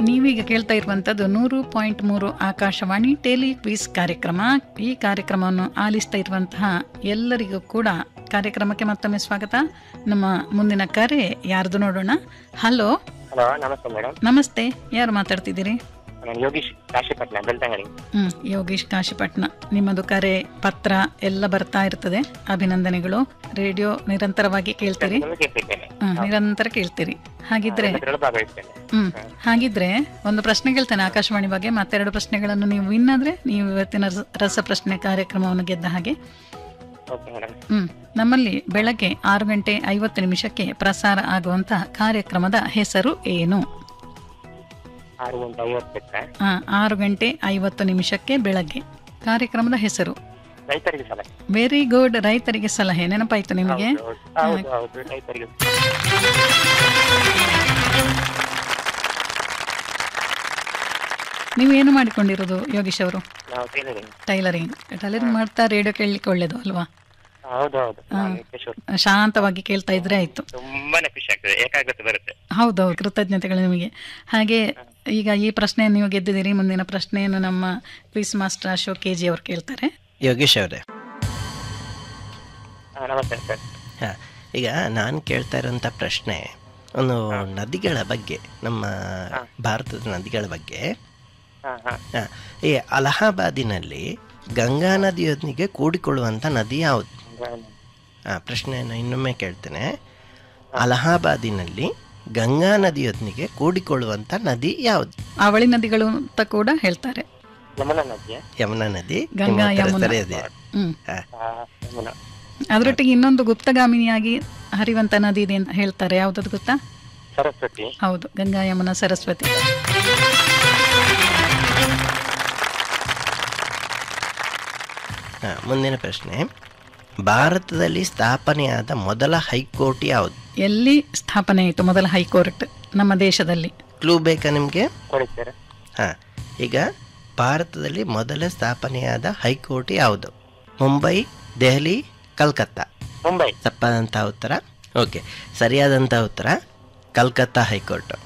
ನೀವೀಗ ಕೇಳ್ತಾ ಇರುವಂತದ್ದು ನೂರು ಪಾಯಿಂಟ್ ಮೂರು ಆಕಾಶವಾಣಿ ಟೆಲಿ ಕ್ವಿಸ್ ಕಾರ್ಯಕ್ರಮ ಈ ಕಾರ್ಯಕ್ರಮವನ್ನು ಆಲಿಸ್ತಾ ಇರುವಂತಹ ಎಲ್ಲರಿಗೂ ಕೂಡ ಕಾರ್ಯಕ್ರಮಕ್ಕೆ ಮತ್ತೊಮ್ಮೆ ಸ್ವಾಗತ ನಮ್ಮ ಮುಂದಿನ ಕರೆ ಯಾರ್ದು ನೋಡೋಣ ಹಲೋ ಹಲೋ ನಮಸ್ತೆ ಮೇಡಮ್ ನಮಸ್ತೆ ಯಾರು ಮಾತಾಡ್ತಿದ್ದೀರಿ ನಾನು ಯೋಗೀಶ್ ಕಾಶಿಪಟ್ನ ಬೆಳ್ತಂಗಡಿ ಹ್ಮ್ ಯೋಗೀಶ್ ಕಾಶಿಪಟ್ನ ನಿಮ್ಮದು ಕರೆ ಪತ್ರ ಎಲ್ಲ ಬರ್ತಾ ಇರ್ತದೆ ಅಭಿನಂದನೆಗಳು ರೇಡಿಯೋ ನಿರಂತರವಾಗಿ ಕೇಳ್ತೀರಿ ನಾನು ಕೇಳ್ತಿದ್ದೇನೆ ಹ್ಮ್, ನಿರಂತರ ಕೇಳ್ತೀರಿ ಹಾಗಿದ್ರೆ ಅದರಲ್ಲಿ ಭಾಗವಹಿಸ್ತೇನೆ ಹ್ಮ್ ಹಾಗಿದ್ರೆ ಒಂದು ಪ್ರಶ್ನೆ ಕೇಳ್ತೇನೆ ಆಕಾಶವಾಣಿ ಬಗ್ಗೆ ಮತ್ತೆರಡು ಪ್ರಶ್ನೆಗಳನ್ನು ನೀವು ವಿನ್ ಆದ್ರೆ ನೀವು ಇವತ್ತಿನ ರಸ- ರಸಪ್ರಶ್ನೆ ಕಾರ್ಯಕ್ರಮವನ್ನು ಗೆದ್ದ ಹಾಗೆ ಓಕೆ ಮೇಡಮ್ ಹ್ಮ್ ನಮ್ಮಲ್ಲಿ ಬೆಳಗ್ಗೆ ಆರು ಗಂಟೆ ಐವತ್ತು ನಿಮಿಷಕ್ಕೆ ಪ್ರಸಾರ ಆಗುವಂತಹ ಕಾರ್ಯಕ್ರಮದ ಹೆಸರು ಏನು ಆರು ಗಂಟೆ ಐವತ್ತಕ್ಕೆ ಆ, ಆರು ಗಂಟೆ ಐವತ್ತು ನಿಮಿಷಕ್ಕೆ ಬೆಳಗ್ಗೆ ಕಾರ್ಯಕ್ರಮದ ಹೆಸರು ರೈತರಿಗೆ ಸಲಹೆ ವೆರಿ ಗುಡ್ ರೈತರಿಗೆ ಸಲಹೆ ನೆನಪಾಯ್ತು ನಿಮಗೆ ಹೌದು, ಹೌದು ಹೌದು ರೈತರಿಗೆ ನೀವು ಏನು ಮಾಡಿಕೊಂಡಿರೋದು ಯೋಗೀಶ್ ಅವರು ನಾವು ಟೈಲರಿಂಗ್ ಟೈಲರಿಂಗ್ ಟೈಲರಿಂಗ್ ಮಾಡ್ತಾ ರೇಡಿಯೋ ಕೇಳಲಿಕ್ಕೆ ಒಳ್ಳೇದು ಅಲ್ವಾ ಹೌದು ಹೌದು ನಾನು ಕಿಶೋರ್ ಶಾಂತವಾಗಿ ಕೇಳ್ತಾ ಇದ್ರೆ ಆಯ್ತು ತುಂಬಾನೇ ಖುಷಿ ಆಗ್ತದೆ ಏಕಾಗ್ರತೆ ಬರುತ್ತೆ ಹೌದೌದು ಕೃತಜ್ಞತೆಗಳು ನಿಮಗೆ ಹಾಗೆ ಈಗ ಈ ಪ್ರಶ್ನೆಯನ್ನು ನೀವು ಗೆದ್ದಿದ್ದೀರಿ ಮುಂದಿನ ಪ್ರಶ್ನೆಯನ್ನು ನಮ್ಮ quiz master Ashok K G ಅವರು ಕೇಳ್ತಾರೆ ಯೋಗೇಶ್ ಅವರೇ ಹಾ, ನಮಸ್ತೆ ಸರ್ ಹಾಂ ಈಗ ನಾನು ಕೇಳ್ತಾ ಇರೋಂಥ ಪ್ರಶ್ನೆ ಒಂದು ನದಿಗಳ ಬಗ್ಗೆ ನಮ್ಮ ಭಾರತದ ನದಿಗಳ ಬಗ್ಗೆ ಹಾ ಹಾ ಹಾ, ಈ ಅಲಹಾಬಾದಿನಲ್ಲಿ ಗಂಗಾ ನದಿಯೊಂದಿಗೆ ಕೂಡಿಕೊಳ್ಳುವಂಥ ನದಿ ಯಾವುದು ಹಾಂ ಪ್ರಶ್ನೆಯನ್ನು ಇನ್ನೊಮ್ಮೆ ಕೇಳ್ತೇನೆ ಅಲಹಾಬಾದಿನಲ್ಲಿ ಗಂಗಾ ನದಿಯೊಂದಿಗೆ ಕೂಡಿಕೊಳ್ಳುವಂಥ ನದಿ ಯಾವುದು ಅವಳಿ ನದಿಗಳು ಅಂತ ಕೂಡ ಹೇಳ್ತಾರೆ ಯಮುನಾ ನದಿಯ ಯಮುನಾ ನದಿ ಗಂಗಾ, ನಿಮ್ಮ ಉತ್ತರ ಯಮುನಾ. ಸರಿಯಿದೆ ಹ್ಮ್ ಹಾ, ಆ, ಯಮುನಾ ಅದರೊಟ್ಟಿಗೆ ಇನ್ನೊಂದು ಗುಪ್ತಗಾಮಿನಿಯಾಗಿ ಹರಿವಂತ ನದಿ ಇದೆ ಅಂತ ಹೇಳ್ತಾರೆ ಯಾವ್ದದು ಗೊತ್ತಾ ಸರಸ್ವತಿ ಹೌದು ಗಂಗಾ ಯಮುನಾ ಸರಸ್ವತಿ ಹಾ, ಮುಂದಿನ ಪ್ರಶ್ನೆ ಭಾರತದಲ್ಲಿ ಸ್ಥಾಪನೆಯಾದ ಮೊದಲ ಹೈಕೋರ್ಟ್ ಯಾವುದು ಎಲ್ಲಿ ಸ್ಥಾಪನೆ ಆಯಿತು ಮೊದಲ ಹೈಕೋರ್ಟ್ ನಮ್ಮ ದೇಶದಲ್ಲಿ ಕ್ಲೂ ಬೇಕಾ ನಿಮಗೆ ಕೊಡಿದ್ದಾರೆ ಹಾಂ ಈಗ ಭಾರತದಲ್ಲಿ ಮೊದಲ ಸ್ಥಾಪನೆಯಾದ ಹೈಕೋರ್ಟ್ ಯಾವುದು ಮುಂಬೈ ದೆಹಲಿ ಕಲ್ಕತ್ತಾ ಮುಂಬೈ ತಪ್ಪಾದಂಥ ಉತ್ತರ ಓಕೆ ಸರಿಯಾದಂಥ ಉತ್ತರ ಕಲ್ಕತ್ತಾ ಹೈಕೋರ್ಟ್